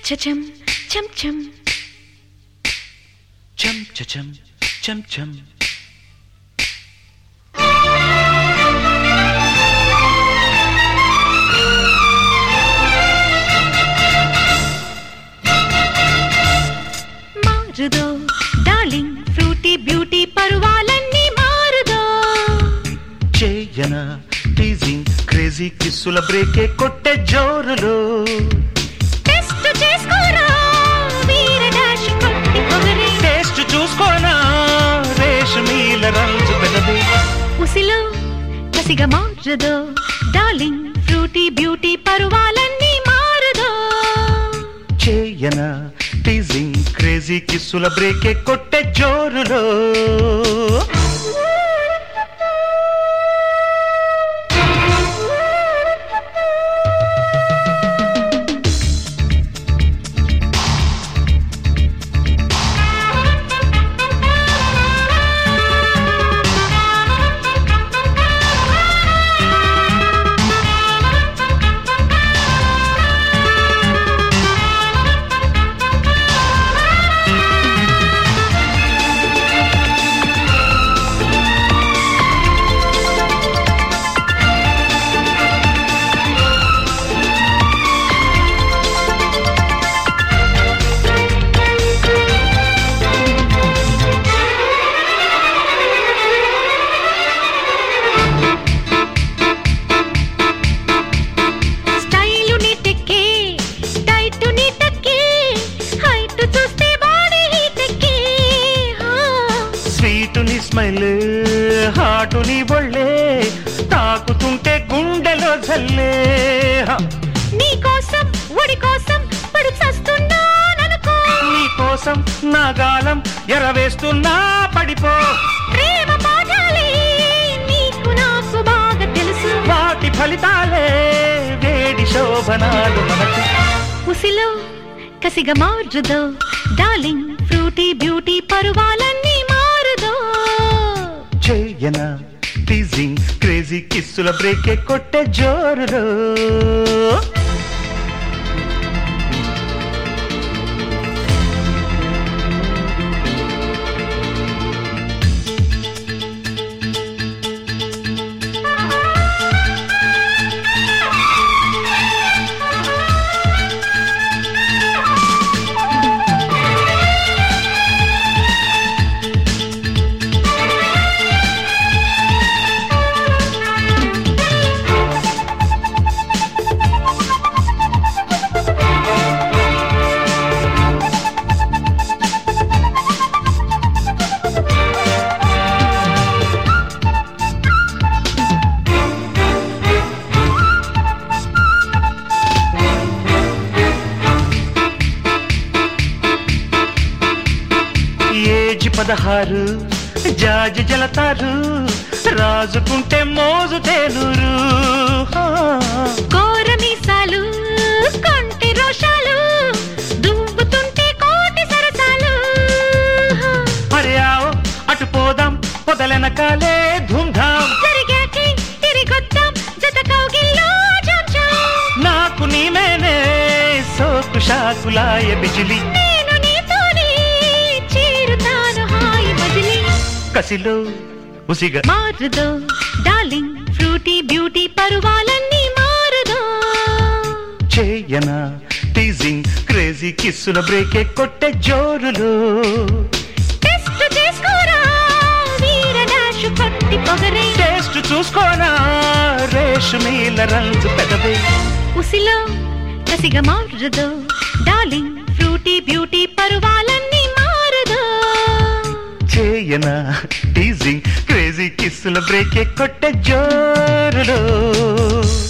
చచం చం చం చం చం చం చం మారుదో డార్లింగ్ ఫ్రూటీ బ్యూటీ పరువాలన్నీ మారుదో చేయన టీజింగ్ క్రేజీ కిస్సుల బ్రేకే కొట్టే జోరులో టెస్ట్ చేసుకోరా వీర డాష్ కొట్టి పొగరే టేస్ట్ చూసుకోనా రేషమీల రంజు పెదవి ఉసిలో కసిగా మారుదో డార్లింగ్ ఫ్రూటీ బ్యూటీ పరువాలన్నీ మారుదో చేయన టీజింగ్ క్రేజీ కిస్సుల బ్రేకే కొట్టే జోరులో స్టైలు నీటెక్కే టైట్ నీటెక్కే హైట్ చూస్తే బాడీ హీటెక్కే స్వీటు నీ స్మైల్ హాటు నీ బొళ్ళే తాకుతుంటే గుండెలో జల్లే హ. నీ కోసం ఒడి కోసం పడి చస్తున్నాననుకో నీ కోసం నా గాలం ఎరవేస్తున్నా పడిపో ప్రేమ పాఠాలే నీకు నాకు బాగా తెలుసు వాటి ఫలితాలే వేడి శోభనాలు మనకు ఉసిలో కసిగా మారుదో డార్లింగ్ ఫ్రూటీ బ్యూటీ పరువాలన్నీ మారుదో చేయన టీజింగ్ క్రేజీ కిస్సుల బ్రేకే కొట్టే జోరులో ఏజ్ పదహారు జాజి జలతారు రాజుకుంటే మోజు తేనూరు హా. కోరమీసాలు కొంటి రోషాలు దువ్వుతుంటే కోటి సరసాలు అరే ఆవో అటు పోదాం పొదలెనకాలే ధూమ్ధాం జరిగాకి తిరిగొద్దాం జత కౌగిల్లో చాంచాం నాకు నీమేనే సోకు షాకులాయ బిజిలి నేను నీతోనే చేరుతాను హాయి మజిలీ కసిలో ఉసిగా మారుదో డార్లింగ్ ఫ్రూటీ బ్యూటీ పరువాలన్నీ మారుదో చేయన టీజింగ్ క్రేజీ కిస్సుల బ్రేకే కొట్టే జోరులో టెస్ట్ చేసుకోరా వీర డాష్ కొట్టి పొగరే టేస్ట్ చూసుకోనా రేషమీల రంజు పెదవే ఉసిలో కసిగా మారుదో డార్లింగ్ ఫ్రూటీ బ్యూటీ పరువాలన్నీ మారుదో చేయన టీజింగ్ క్రేజీ కిస్సుల బ్రేకే కొట్టే జోరులో